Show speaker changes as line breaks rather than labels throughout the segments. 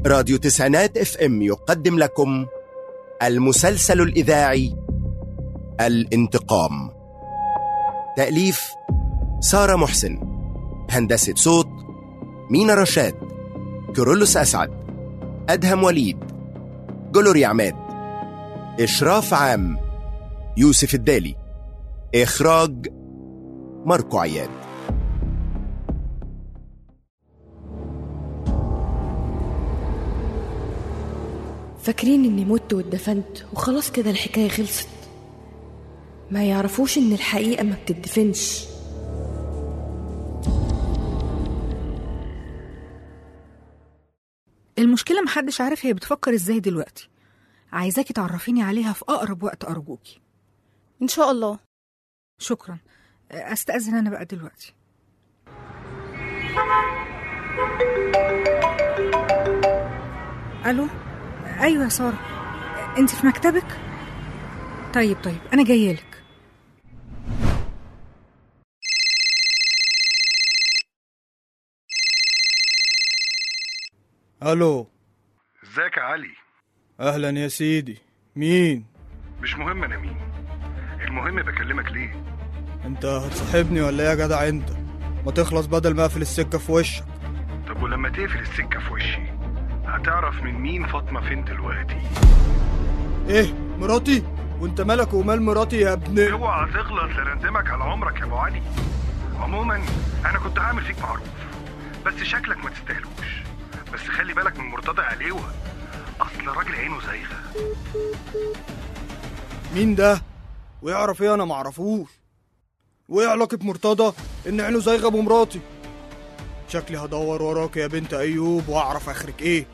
راديو تسعينات اف ام يقدم لكم المسلسل الإذاعي الانتقام تأليف سارة محسن هندسة صوت مينا رشاد كيرلس أسعد أدهم وليد جلوري عماد إشراف عام يوسف الدالي إخراج ماركو عياد
فاكرين اني مت واتدفنت وخلاص كده الحكاية خلصت ما يعرفوش ان الحقيقة ما بتدفنش
المشكلة محدش عارف هي بتفكر ازاي دلوقتي عايزاكي تعرفيني عليها في أقرب وقت أرجوكي
إن شاء الله
شكرا أستأذن أنا بقى دلوقتي ألو أيوة يا سارة أنت في مكتبك؟ طيب طيب أنا جاية لك
الو
ازيك يا علي
اهلا يا سيدي مين
مش مهم انا مين المهم بكلمك ليه
انت هتصاحبني ولا ايه يا جدع انت ما تخلص بدل ما اقفل السكه في وشك
طب ولما تقفل السكه في وشي هتعرف من مين فاطمه فين دلوقتي
ايه مراتي وانت مالك ومال مراتي يا ابن
اوعى تغلط لنندمك على عمرك يا ابو علي عموما انا كنت هعمل فيك معروف بس شكلك ما تستاهلوش بس خلي بالك من مرتضى عليوه اصل راجل عينه زايغه
مين ده ويعرف ايه انا معرفوش وايه علاقه مرتضى ان عينه زايغه بمراتي شكلي هدور وراك يا بنت ايوب واعرف اخرك ايه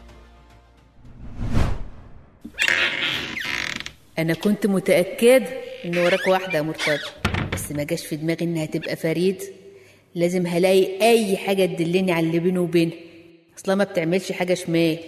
انا كنت متاكد ان وراك واحده يا مرتضى بس ما جاش في دماغي انها تبقى فريد لازم هلاقي اي حاجه تدلني على اللي بينه وبينها اصلا ما بتعملش حاجه شمال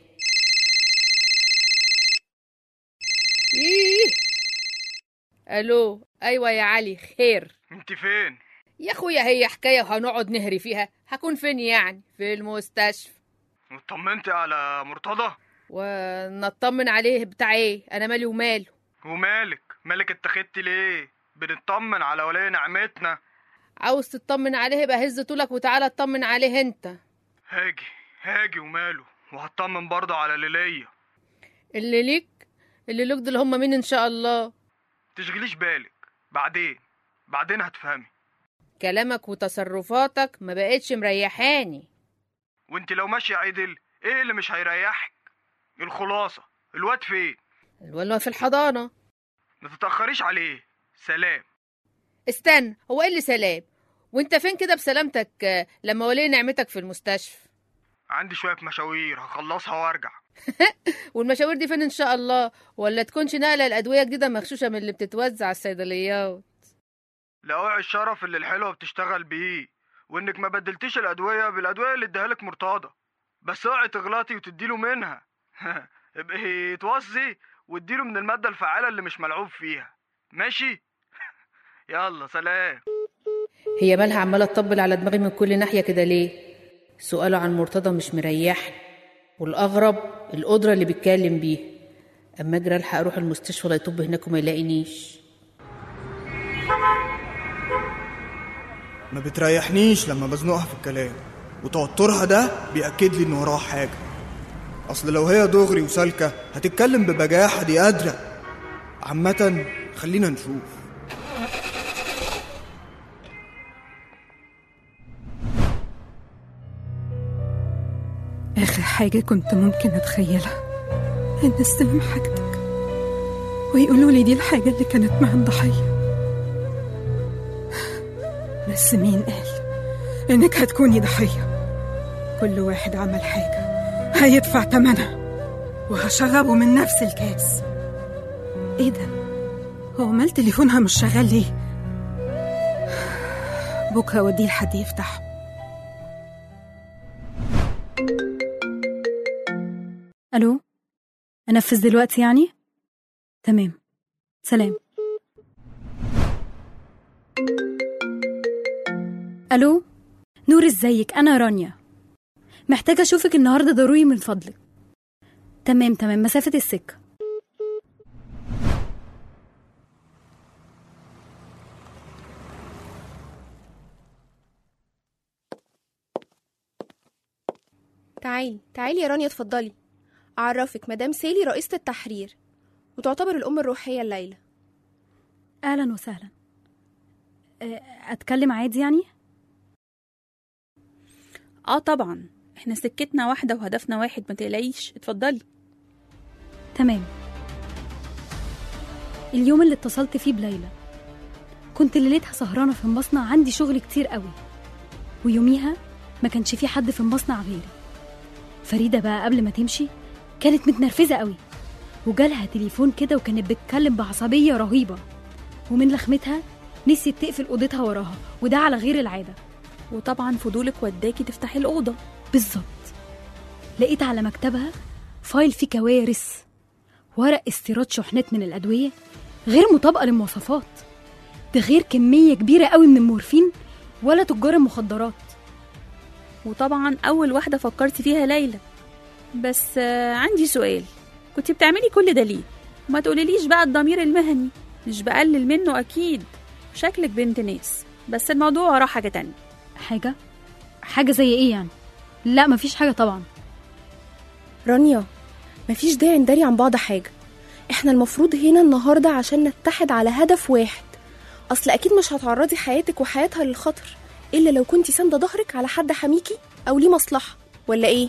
إيه؟ الو ايوه يا علي خير
انت فين
يا اخويا هي حكايه وهنقعد نهري فيها هكون فين يعني في المستشفى
اطمنتي على مرتضى
ونطمن عليه بتاع ايه انا مالي وماله
ومالك مالك اتخذتي ليه بنطمن على ولي نعمتنا
عاوز تطمن عليه يبقى هز طولك وتعالى اطمن عليه انت
هاجي هاجي وماله وهطمن برضه على اللي ليا
اللي ليك اللي ليك دول هم مين ان شاء الله
تشغليش بالك بعدين بعدين هتفهمي
كلامك وتصرفاتك ما بقتش مريحاني
وانت لو ماشيه عدل ايه اللي مش هيريحك الخلاصه الواد فين
الولد في الحضانه
ما تتاخريش عليه سلام
استنى هو ايه اللي سلام وانت فين كده بسلامتك آه، لما ولي نعمتك في المستشفى
عندي شويه مشاوير هخلصها وارجع
والمشاوير دي فين ان شاء الله ولا تكونش نقله الادويه جديده مغشوشه من اللي بتتوزع على الصيدليات
لاوعي الشرف اللي الحلوه بتشتغل بيه وانك ما بدلتيش الادويه بالادويه اللي اداها لك مرتضى بس اوعي تغلطي وتديله منها ابقي توصي واديله من الماده الفعاله اللي مش ملعوب فيها ماشي يلا سلام
هي مالها عماله تطبل على دماغي من كل ناحيه كده ليه سؤاله عن مرتضى مش مريحني والاغرب القدره اللي بيتكلم بيها اما اجري الحق اروح المستشفى لا يطب هناك وما يلاقينيش
ما بتريحنيش لما بزنقها في الكلام وتوترها ده بيأكد لي ان وراها حاجه اصل لو هي دغري وسالكه هتتكلم ببجاحه دي قادره عامه خلينا نشوف
آخر حاجة كنت ممكن أتخيلها إن استلم حاجتك ويقولوا لي دي الحاجة اللي كانت مع الضحية بس مين قال إنك هتكوني ضحية كل واحد عمل حاجة هيدفع تمنها وهشربه من نفس الكاس إيه ده؟ هو مال تليفونها مش شغال ليه؟ بكرة أوديه لحد يفتحه
ألو أنفذ دلوقتي يعني؟ تمام سلام ألو نور ازيك أنا رانيا محتاجة أشوفك النهاردة ضروري من فضلك تمام تمام مسافة السكة
تعالي تعالي يا رانيا اتفضلي أعرفك مدام سالي رئيسة التحرير وتعتبر الأم الروحية الليلة
أهلا وسهلا أه، أتكلم عادي يعني؟
اه طبعا احنا سكتنا واحدة وهدفنا واحد ما تقلقيش اتفضلي
تمام اليوم اللي اتصلت فيه بليلى كنت ليلتها سهرانة في المصنع عندي شغل كتير قوي ويوميها ما كانش في حد في المصنع غيري فريدة بقى قبل ما تمشي كانت متنرفزة قوي وجالها تليفون كده وكانت بتتكلم بعصبية رهيبة ومن لخمتها نسيت تقفل أوضتها وراها وده على غير العادة
وطبعا فضولك وداكي تفتحي الأوضة
بالظبط لقيت على مكتبها فايل فيه كوارث ورق استيراد شحنات من الأدوية غير مطابقة للمواصفات ده غير كمية كبيرة قوي من المورفين ولا تجار المخدرات
وطبعا أول واحدة فكرتي فيها ليلى بس آه عندي سؤال كنت بتعملي كل ده ليه؟ ما تقوليليش بقى الضمير المهني مش بقلل منه أكيد شكلك بنت ناس بس الموضوع وراه حاجة تانية
حاجة حاجة زي ايه يعني لا مفيش حاجة طبعا
رانيا مفيش داعي نداري عن بعض حاجة احنا المفروض هنا النهاردة عشان نتحد على هدف واحد أصل أكيد مش هتعرضي حياتك وحياتها للخطر إلا لو كنتي ساندة ظهرك على حد حميكي أو ليه مصلحة ولا إيه؟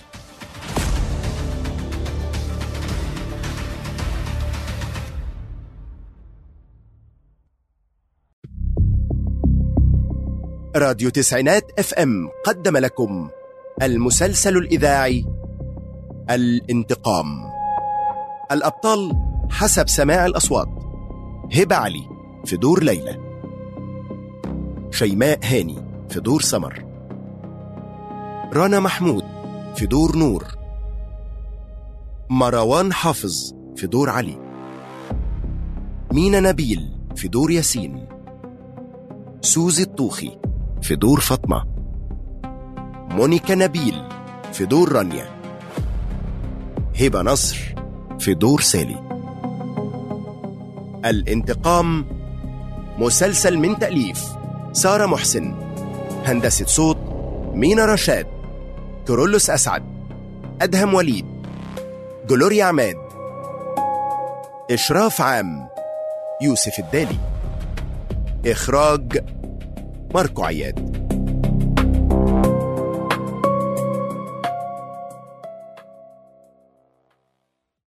راديو تسعينات اف ام قدم لكم المسلسل الاذاعي الانتقام الابطال حسب سماع الاصوات هبه علي في دور ليلى شيماء هاني في دور سمر رنا محمود في دور نور مروان حافظ في دور علي مينا نبيل في دور ياسين سوزي الطوخي في دور فاطمة مونيكا نبيل في دور رانيا هبة نصر في دور سالي الانتقام مسلسل من تأليف سارة محسن هندسة صوت مينا رشاد كورولوس أسعد أدهم وليد جلوريا عماد إشراف عام يوسف الدالي إخراج ماركو عياد